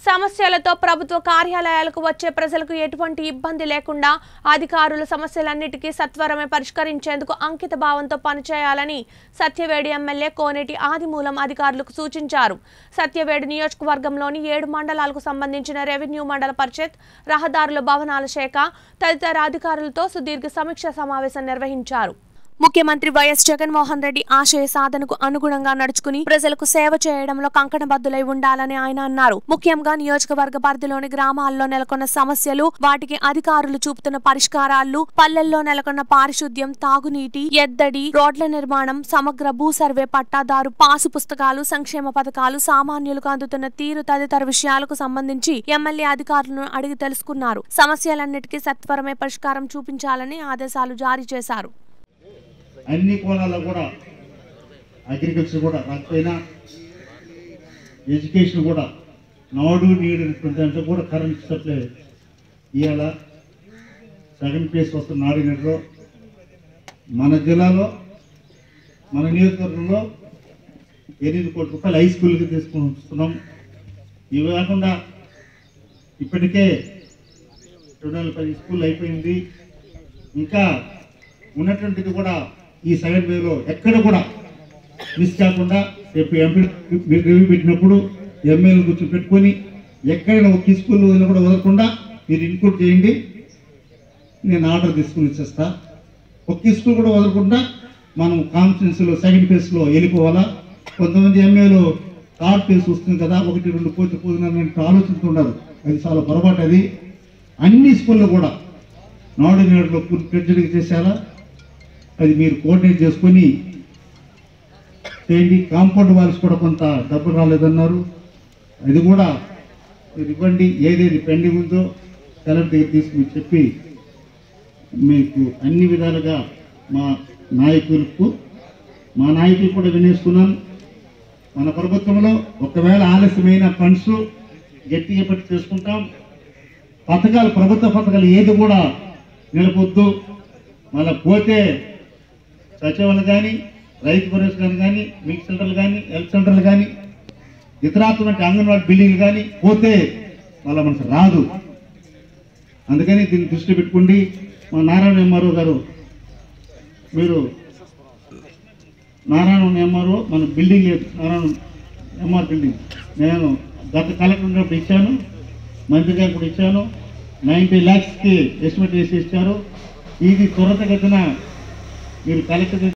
సమస్యలతో ప్రభుత్వ కార్యాలయాలకు వచ్చే ప్రజలకు ఎటువంటి ఇబ్బంది లేకుండా అధికారులు సమస్యలన్నిటికీ సత్వరమే పరిష్కరించేందుకు అంకిత భావంతో పనిచేయాలని సత్యవేడి ఎమ్మెల్యే కోనేటి ఆదిమూలం అధికారులకు సూచించారు సత్యవేడి నియోజకవర్గంలోని ఏడు మండలాలకు సంబంధించిన రెవెన్యూ మండల పరిషత్ రహదారుల భవనాల శాఖ తదితర అధికారులతో సుదీర్ఘ సమీక్ష సమావేశం నిర్వహించారు ముఖ్యమంత్రి వైఎస్ జగన్మోహన్ రెడ్డి ఆశయ సాధనకు అనుగుణంగా నడుచుకుని ప్రజలకు సేవ చేయడంలో కంకణబద్దులై ఉండాలని ఆయన అన్నారు ముఖ్యంగా నియోజకవర్గ పరిధిలోని గ్రామాల్లో నెలకొన్న సమస్యలు వాటికి అధికారులు చూపుతున్న పరిష్కారాలు పల్లెల్లో నెలకొన్న పారిశుద్ధ్యం తాగునీటి ఎద్దడి రోడ్ల నిర్మాణం సమగ్ర భూ సర్వే పట్టాదారు పాసు పుస్తకాలు సంక్షేమ పథకాలు సామాన్యులకు అందుతున్న తీరు తదితర విషయాలకు సంబంధించి ఎమ్మెల్యే అధికారులను అడిగి తెలుసుకున్నారు సమస్యలన్నిటికీ సత్వరమే పరిష్కారం చూపించాలని ఆదేశాలు జారీ చేశారు అన్ని కోణాల్లో కూడా అగ్రికల్చర్ కూడా రాకపోయినా ఎడ్యుకేషన్ కూడా నాడు నీడినటువంటి దాంట్లో కూడా కరెంట్ సప్లై ఇవాళ సెకండ్ ప్లేస్ వస్తున్న నాడు నీటిలో మన జిల్లాలో మన నియోజకవర్గంలో ఎనిమిది కోట్ల రూపాయలు హై స్కూల్కి తీసుకుని వస్తున్నాం ఇవి కాకుండా ఇప్పటికే రెండు వందల పది స్కూల్ అయిపోయింది ఇంకా ఉన్నటువంటిది కూడా ఈ సెకండ్ వేవ్లో ఎక్కడ కూడా మిస్ కాకుండా రేపు ఎంపీ మీరు రివ్యూ పెట్టినప్పుడు ఎమ్మెల్యే కూర్చొని పెట్టుకొని ఎక్కడైనా ఒక స్కూల్ వదిలినా కూడా వదలకుండా మీరు ఇన్క్లూడ్ చేయండి నేను ఆర్డర్ తీసుకుని ఇచ్చేస్తా ఒక్క స్కూల్ కూడా వదలకుండా మనం కాన్ఫరెన్స్లో సెకండ్ ఫేజ్లో వెళ్ళిపోవాలా కొంతమంది ఎమ్మెల్యేలు థర్డ్ ఫేజ్ వస్తుంది కదా ఒకటి రెండు పోతే పోతున్నారు ఆలోచిస్తున్నారు అది చాలా పొరపాటు అది అన్ని స్కూల్లో కూడా నాడు నేడులో పూర్తి చేశారా అది మీరు కోఆర్డినేట్ చేసుకొని చేయండి కాంపౌండ్ వాల్స్ కూడా కొంత డబ్బులు రాలేదన్నారు అది కూడా మీరు ఇవ్వండి ఏదేది పెండింగ్ ఉందో కలెక్టర్ దగ్గర తీసుకుని చెప్పి మీకు అన్ని విధాలుగా మా నాయకులకు మా నాయకులు కూడా వినేసుకున్నాం మన ప్రభుత్వంలో ఒకవేళ ఆలస్యమైన ఫండ్స్ గట్టిగా పట్టి చేసుకుంటాం పథకాలు ప్రభుత్వ పథకాలు ఏది కూడా నిలపొద్దు మళ్ళీ పోతే సచివాలయం కానీ రైతు భరోసా కానీ మిల్క్ సెంటర్లు కానీ హెల్త్ సెంటర్లు కానీ ఇతరాత్మక అంగన్వాడీ బిల్డింగ్లు కానీ పోతే మళ్ళీ మనకు రాదు అందుకని దీన్ని దృష్టి పెట్టుకోండి మా నారాయణ ఎంఆర్ఓ గారు మీరు నారాయణ ఎంఆర్ఓ మన బిల్డింగ్ లేదు నారాయణ ఎంఆర్ బిల్డింగ్ నేను గత కలెక్టర్ ఉన్నప్పుడు ఇచ్చాను మంత్రి గారు కూడా ఇచ్చాను నైంటీ ల్యాక్స్కి ఎస్టిమేట్ వేసి ఇచ్చారు ఇది త్వరతగతిన మీరు కలెక్టర్